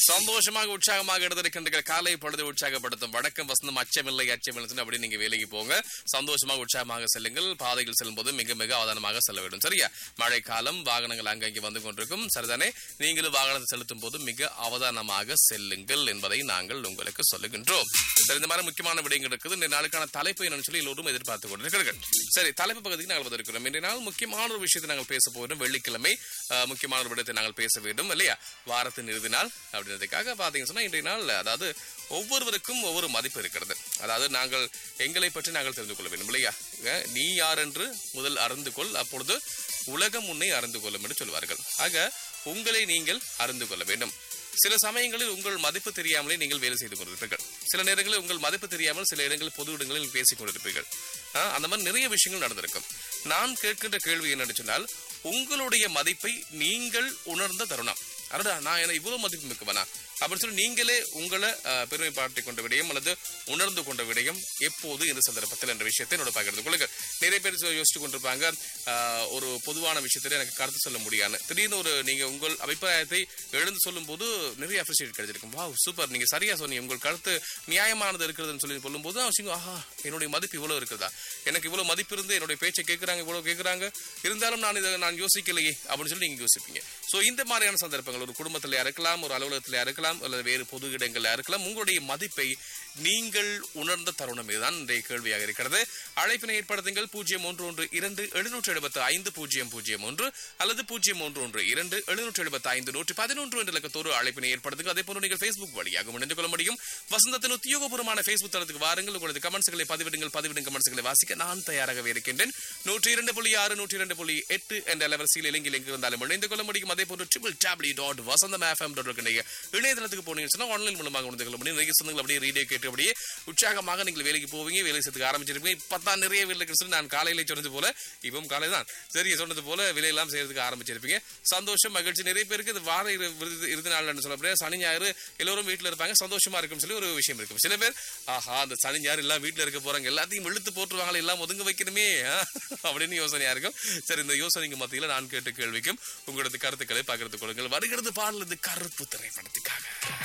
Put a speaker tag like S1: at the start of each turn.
S1: சந்தோஷமாக உற்சாகமாக எடுத்திருக்கின்ற காலை பொழுது உற்சாகப்படுத்தும் வணக்கம் வசந்தம் அச்சமில்லை அச்சமில்லை அப்படி நீங்க வேலைக்கு போங்க சந்தோஷமாக உற்சாகமாக செல்லுங்கள் பாதைகள் செல்லும் போது மிக மிக அவதானமாக செல்ல வேண்டும் சரியா மழை காலம் வாகனங்கள் அங்கங்கே வந்து கொண்டிருக்கும் சரிதானே நீங்களும் வாகனத்தை செலுத்தும் போது மிக அவதானமாக செல்லுங்கள் என்பதை நாங்கள் உங்களுக்கு சொல்லுகின்றோம் சரி இந்த மாதிரி முக்கியமான விடயங்கள் இருக்குது இந்த நாளுக்கான தலைப்பு என்னன்னு சொல்லி எல்லோரும் எதிர்பார்த்து கொண்டிருக்கிறார்கள் சரி தலைப்பு பகுதிக்கு நாங்கள் வந்திருக்கிறோம் இன்றைய நாள் முக்கியமான ஒரு விஷயத்தை நாங்கள் பேச போகிறோம் வெள்ளிக்கிழமை அஹ், முக்கியமான ஒரு விடயத்தை நாங்கள் பேச வேண்டும் இல்லையா வாரத்தின் இறுதி நாள் அப்படின்றதுக்காக பார்த்தீங்கன்னு சொன்னா இன்றைய நாள் அதாவது ஒவ்வொருவருக்கும் ஒவ்வொரு மதிப்பு இருக்கிறது அதாவது நாங்கள் எங்களை பற்றி நாங்கள் தெரிந்து கொள்ள வேண்டும் இல்லையா அஹ், நீ யார் என்று முதல் அறிந்து கொள் அப்பொழுது உலகம் உன்னை அறிந்து கொள்ளும் என்று சொல்வார்கள் ஆக உங்களை நீங்கள் அறிந்து கொள்ள வேண்டும் சில சமயங்களில் உங்கள் மதிப்பு தெரியாமலே நீங்கள் வேலை செய்து கொண்டிருப்பீர்கள் சில நேரங்களில் உங்கள் மதிப்பு தெரியாமல் சில இடங்களில் பொது இடங்களில் பேசிக் கொண்டிருப்பீர்கள் ஆ, அந்த மாதிரி நிறைய விஷயங்கள் நடந்திருக்கும் நான் கேட்கின்ற கேள்வி என்னன்னு சொன்னால் உங்களுடைய மதிப்பை நீங்கள் உணர்ந்த தருணம் அடடா நான் என்ன இவ்வளவு மதிப்பு மிக்கவனா அப்படின்னு சொல்லி நீங்களே உங்களை ஆ, பெருமை பாட்டிக் கொண்ட விடயம் அல்லது உணர்ந்து கொண்ட விடயம் எப்போது இந்த சந்தர்ப்பத்தில் என்ற விஷயத்தை என்னோட பகிர்ந்து கொள்ளுங்கள் நிறைய பேர் சொ- யோசிச்சு கொண்டிருப்பாங்க ஆ, ஒரு பொதுவான விஷயத்துல எனக்கு கருத்து சொல்ல முடியாது திடீர்னு ஒரு நீங்க உங்கள் அபிப்பிராயத்தை எழுந்து சொல்லும் போது நிறைய அப்ரிசியேட் கிடைச்சிருக்கும் வா சூப்பர் நீங்க சரியா சொன்னீங்க உங்கள் கருத்து நியாயமானது இருக்கிறதுன்னு சொல்லி சொல்லும்போது தான் வச்சுக்கோ ஆஹா என்னுடைய மதிப்பு இவ்வளவு இருக்குதா எனக்கு இவ்வளவு மதிப்பு இருந்து என்னுடைய பேச்சை கேட்கறாங்க இவ்வளவு கேட்கறாங்க இருந்தாலும் நான் இதை நான் யோசிக்கலையே அப்படின்னு சொல்லி நீங்க யோசிப்பீங்க சோ இந்த மாதிரியான சந்தர்ப்பங்கள் ஒரு குடும்பத்திலயா இருக்கலாம் ஒரு அலுவலகத்திலயா இருக்கலாம் அல்லது வேறு பொது இடங்கள்ல இருக்கலாம் உங்களுடைய மதிப்பை நீங்கள் உணர்ந்த தருணம் இதுதான் இன்றைய கேள்வியாக இருக்கிறது அழைப்பினை ஏற்படுத்துங்கள் பூஜ்ஜியம் ஒன்று ஒன்று இரண்டு எழுநூற்று எழுபத்து ஐந்து பூஜ்ஜியம் பூஜ்ஜியம் ஒன்று அல்லது பூஜ்ஜியம் ஒன்று ஒன்று இரண்டு எழுநூற்று எழுபத்து ஐந்து நூற்றி பதினொன்று என்ற இலக்கத்தோடு அழைப்பினை ஏற்படுத்துங்க அதே போன்று நீங்கள் Facebook வழியாக இணைந்து கொள்ள முடியும் வசந்தத்தின் உத்தியோகபூர்வமான Facebook தளத்துக்கு வாருங்கள் உங்களது கமெண்ட்ஸ்களை பதிவிடுங்கள் பதிவிடும் கமெண்ட்ஸ்களை வாசிக்க நான் தயாராகவே இருக்கின்றேன் நூற்றி இரண்டு புள்ளி ஆறு நூற்றி இரண்டு புள்ளி எட்டு என்ற அலைவரிசையில் இலங்கையில் எங்கு இருந்தாலும் இணைந்து கொள்ள முடியும் அதே போன்று triple W dot Vasantham FM dot இணையதளத்துக்கு போனீங்கன்னு சொன்னா ஆன்லைன் மூலமாக இணைந்து கொள்ள முடியும் நிறைய சொந்தங்கள் அப்படியே ரேடியோ கேட்டு அப்படியே உற்சாகமாக நீங்கள் வேலைக்கு போவீங்க வேலை செய்யறதுக்கு ஆரம்பிச்சிருப்பீங்க இப்பதான் நிறைய வேலை இருக்குன்னு சொல்லி நான் காலையில சொன்னது போல இப்பவும் காலை தான் சரி சொன்னது போல வேலையெல்லாம் செய்யறதுக்கு ஆரம்பிச்சிருப்பீங்க சந்தோஷம் மகிழ்ச்சி நிறைய பேருக்கு இது வார இரு- விருது இறுதி நாள் சொல்லப்படுற சனி ஞாயிறு எல்லோரும் வீட்டுல இருப்பாங்க சந்தோஷமா இருக்கும்னு சொல்லி ஒரு விஷயம் இருக்கும் சில பேர் ஆஹா அந்த சனி ஞாயிறு எல்லாம் வீட்டுல இருக்க போறாங்க எல்லாத்தையும் இழுத்து போட்டுருவாங்களே எல்லாம் ஒதுங்க வைக்கணுமே ஆ? அப்படின்னு யோசனையா இருக்கும் சரி இந்த யோசனைக்கு மத்தியில நான் கேட்ட கேள்விக்கும் உங்களது கருத்துக்களை பகிர்ந்து கொள்ளுங்கள் வருகிறது பாடல் இது கருப்பு திரைப்படத்துக்காக